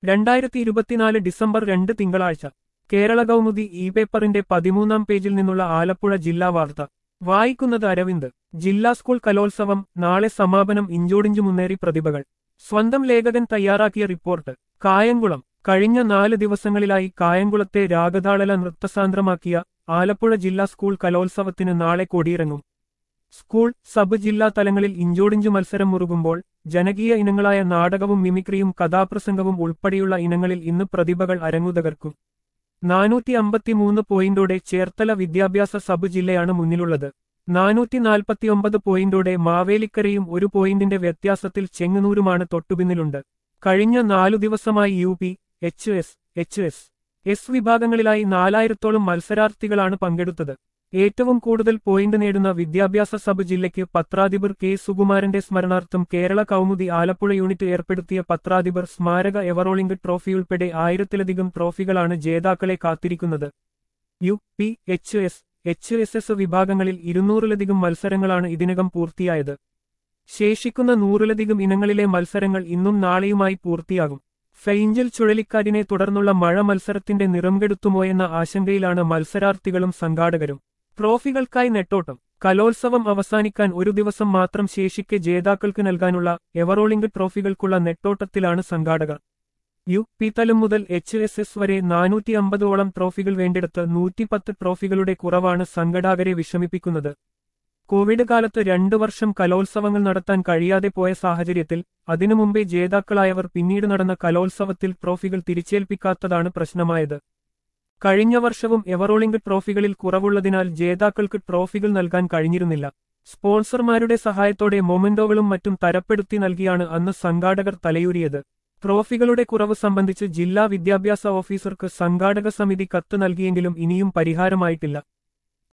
രണ്ടായിരത്തി ഇരുപത്തിനാല് ഡിസംബർ രണ്ട് തിങ്കളാഴ്ച കേരള കൗമുദി ഇ പേപ്പറിന്റെ പതിമൂന്നാം പേജിൽ നിന്നുള്ള ആലപ്പുഴ ജില്ലാ വാർത്ത വായിക്കുന്നത് അരവിന്ദ് ജില്ലാ സ്കൂൾ കലോത്സവം നാളെ സമാപനം ഇഞ്ചോടിഞ്ചു മുന്നേറി പ്രതിഭകൾ സ്വന്തം ലേഖകൻ തയ്യാറാക്കിയ റിപ്പോർട്ട് കായംകുളം കഴിഞ്ഞ നാല് ദിവസങ്ങളിലായി കായംകുളത്തെ രാഗതാളല നൃത്തസാന്ദ്രമാക്കിയ ആലപ്പുഴ ജില്ലാ സ്കൂൾ കലോത്സവത്തിന് നാളെ കൊടിയിറങ്ങും സ്കൂൾ സബ് ജില്ലാ തലങ്ങളിൽ ഇഞ്ചോടിഞ്ചു മത്സരം മുറുകുമ്പോൾ ജനകീയ ഇനങ്ങളായ നാടകവും മിമിക്രിയും കഥാപ്രസംഗവും ഉൾപ്പെടെയുള്ള ഇനങ്ങളിൽ ഇന്ന് പ്രതിഭകൾ അരങ്ങുതകർക്കും നാനൂറ്റി അമ്പത്തിമൂന്ന് പോയിന്റോടെ ചേർത്തല വിദ്യാഭ്യാസ സബ് ജില്ലയാണ് മുന്നിലുള്ളത് നാനൂറ്റി നാൽപ്പത്തിയൊമ്പത് പോയിന്റോടെ മാവേലിക്കരയും ഒരു പോയിന്റിന്റെ വ്യത്യാസത്തിൽ ചെങ്ങന്നൂരുമാണ് തൊട്ടുപിന്നിലുണ്ട് കഴിഞ്ഞ നാലു ദിവസമായി U P H S H S S വിഭാഗങ്ങളിലായി നാലായിരത്തോളം മത്സരാർത്ഥികളാണ് പങ്കെടുത്തത് ഏറ്റവും കൂടുതൽ പോയിന്റ് നേടുന്ന വിദ്യാഭ്യാസ സബ് ജില്ലയ്ക്ക് പത്രാധിപർ കെ സുകുമാരന്റെ സ്മരണാർത്ഥം കേരള കൗമുദി ആലപ്പുഴ യൂണിറ്റ് ഏർപ്പെടുത്തിയ പത്രാധിപർ സ്മാരക എവറോളിംഗ് ട്രോഫിയുൾപ്പെടെ ആയിരത്തിലധികം ട്രോഫികളാണ് ജേതാക്കളെ കാത്തിരിക്കുന്നത് U P H S H S S വിഭാഗങ്ങളിൽ ഇരുന്നൂറിലധികം മത്സരങ്ങളാണ് ഇതിനകം പൂർത്തിയായത് ശേഷിക്കുന്ന നൂറിലധികം ഇനങ്ങളിലെ മത്സരങ്ങൾ ഇന്നും നാളെയുമായി പൂർത്തിയാകും ഫെയിഞ്ചൽ ചുഴലിക്കാറ്റിനെ തുടർന്നുള്ള മഴ മത്സരത്തിന്റെ നിറം കെടുത്തുമോയെന്ന ആശങ്കയിലാണ് മത്സരാർത്ഥികളും സംഘാടകരും ട്രോഫികൾക്കായി നെട്ടോട്ടം കലോത്സവം അവസാനിക്കാൻ ഒരു ദിവസം മാത്രം ശേഷിക്കെ ജേതാക്കൾക്ക് നൽകാനുള്ള എവറോളിംഗ് ട്രോഫികൾക്കുള്ള നെട്ടോട്ടത്തിലാണ് സംഘാടകർ യു പി തലം മുതൽ എച്ച് എസ് എസ് വരെ നാനൂറ്റി അമ്പതോളം ട്രോഫികൾ വേണ്ടിടത്ത് നൂറ്റിപ്പത്ത് ട്രോഫികളുടെ കുറവാണ് സംഘാടകരെ വിഷമിപ്പിക്കുന്നത് കോവിഡ് കാലത്ത് രണ്ടു വർഷം കലോത്സവങ്ങൾ നടത്താൻ കഴിയാതെ പോയ സാഹചര്യത്തിൽ അതിനു മുമ്പേ ജേതാക്കളായവർ പിന്നീട് നടന്ന കലോത്സവത്തിൽ ട്രോഫികൾ തിരിച്ചേൽപ്പിക്കാത്തതാണ് പ്രശ്നമായത് കഴിഞ്ഞ വർഷവും എവറോളിംഗ് ട്രോഫികളിൽ കുറവുള്ളതിനാൽ ജേതാക്കൾക്ക് ട്രോഫികൾ നൽകാൻ കഴിഞ്ഞിരുന്നില്ല സ്പോൺസർമാരുടെ സഹായത്തോടെ മൊമെന്റോകളും മറ്റും തരപ്പെടുത്തി നൽകിയാണ് അന്ന് സംഘാടകർ തലയൂരിയത് ട്രോഫികളുടെ കുറവ് സംബന്ധിച്ച് ജില്ലാ വിദ്യാഭ്യാസ ഓഫീസർക്ക് സംഘാടക സമിതി കത്ത് നൽകിയെങ്കിലും ഇനിയും പരിഹാരമായിട്ടില്ല